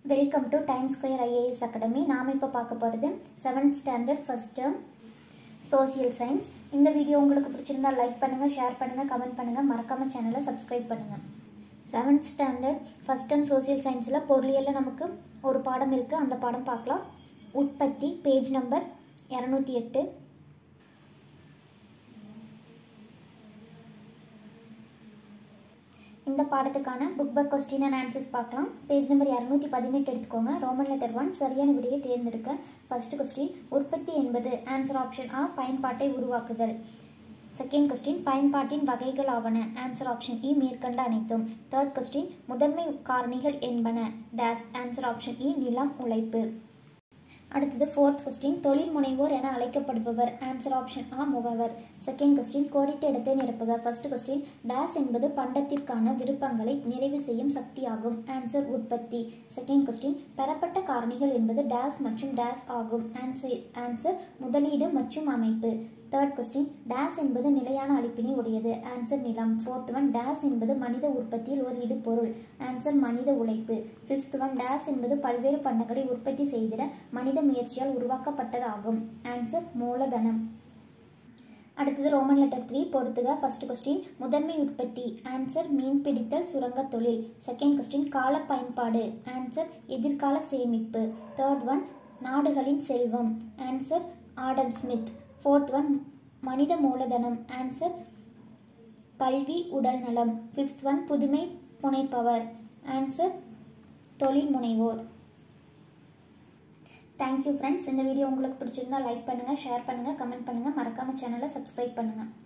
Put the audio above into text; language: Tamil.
welcome to time square IAS academy நாம் இப்போ பார்க்க போகிறது seventh standard first term social science இந்த வீடியோ உங்களுக்கு பிடிச்சிருந்தா லைக் பண்ணுங்கள் ஷேர் பண்ணுங்கள் கமெண்ட் பண்ணுங்கள் மறக்காமல் சேனலை சப்ஸ்கிரைப் பண்ணுங்கள் seventh standard first term social சயின்ஸில் பொருளியலில் நமக்கு ஒரு பாடம் இருக்குது அந்த பாடம் பார்க்கலாம் உற்பத்தி பேஜ் நம்பர் இரநூத்தி எட்டு இந்த பாடத்துக்கான book back question and answers பார்க்கலாம் பேஜ் நம்பர் இரநூத்தி பதினெட்டு எடுத்துக்கோங்க ரோமன் லெட்டர் ஒன் சரியான விடையை தேர்ந்தெடுக்க ஃபர்ஸ்ட் கொஸ்டின் உற்பத்தி என்பது ஆன்சர் ஆப்ஷன் ஆ பயன்பாட்டை உருவாக்குதல் செகண்ட் கொஸ்டின் பயன்பாட்டின் வகைகள் ஆவன ஆன்சர் ஆப்ஷன் இ மேற்கண்ட அனைத்தும் தேர்ட் கொஸ்டின் முதன்மை காரணிகள் என்பன டேஸ் ஆன்சர் ஆப்ஷன் இ நிலம் உழைப்பு அடுத்தது ஃபோர்த் கொஸ்டின் தொழில் முனைவோர் என அழைக்கப்படுபவர் ஆன்சர் ஆப்ஷன் ஆ முகவர் செகண்ட் கொஸ்டின் கோடிட்ட இடத்தை நிரப்புக ஃபர்ஸ்ட் கொஸ்டின் டேஸ் என்பது பண்டத்திற்கான விருப்பங்களை நிறைவு செய்யும் சக்தியாகும் ஆன்சர் உற்பத்தி செகண்ட் கொஸ்டின் பெறப்பட்ட காரணிகள் என்பது டேஸ் மற்றும் டேஸ் ஆகும் ஆன்சர் ஆன்சர் முதலீடு மற்றும் அமைப்பு தேர்ட் கொஸ்டின் டேஸ் என்பது நிலையான அளிப்பினை உடையது ஆன்சர் நிலம் ஃபோர்த் ஒன் டேஸ் என்பது மனித உற்பத்தியில் ஒரு இடுபொருள் ஆன்சர் மனித உழைப்பு ஃபிஃப்த் ஒன் டேஸ் என்பது பல்வேறு பண்டங்களை உற்பத்தி செய்திட மனித முயற்சியால் உருவாக்கப்பட்டதாகும் ஆன்சர் மூலதனம் அடுத்தது ரோமன் லெட்டர் த்ரீ பொறுத்துக ஃபர்ஸ்ட் கொஸ்டின் முதன்மை உற்பத்தி ஆன்சர் மீன் பிடித்தல் சுரங்க தொழில் செகண்ட் கொஸ்டின் கால பயன்பாடு ஆன்சர் எதிர்கால சேமிப்பு தேர்ட் ஒன் நாடுகளின் செல்வம் answer Adam Smith fourth one மனித மூலதனம் ஆன்சர் கல்வி உடல் நலம் ஃபிஃப்த் ஒன் புதுமை புனைப்பவர் ஆன்சர் தொழில் முனைவோர் தேங்க்யூ ஃப்ரெண்ட்ஸ் இந்த வீடியோ உங்களுக்கு பிடிச்சிருந்தா லைக் பண்ணுங்கள் ஷேர் பண்ணுங்கள் கமெண்ட் பண்ணுங்கள் மறக்காமல் சேனலை சப்ஸ்கிரைப் பண்ணுங்கள்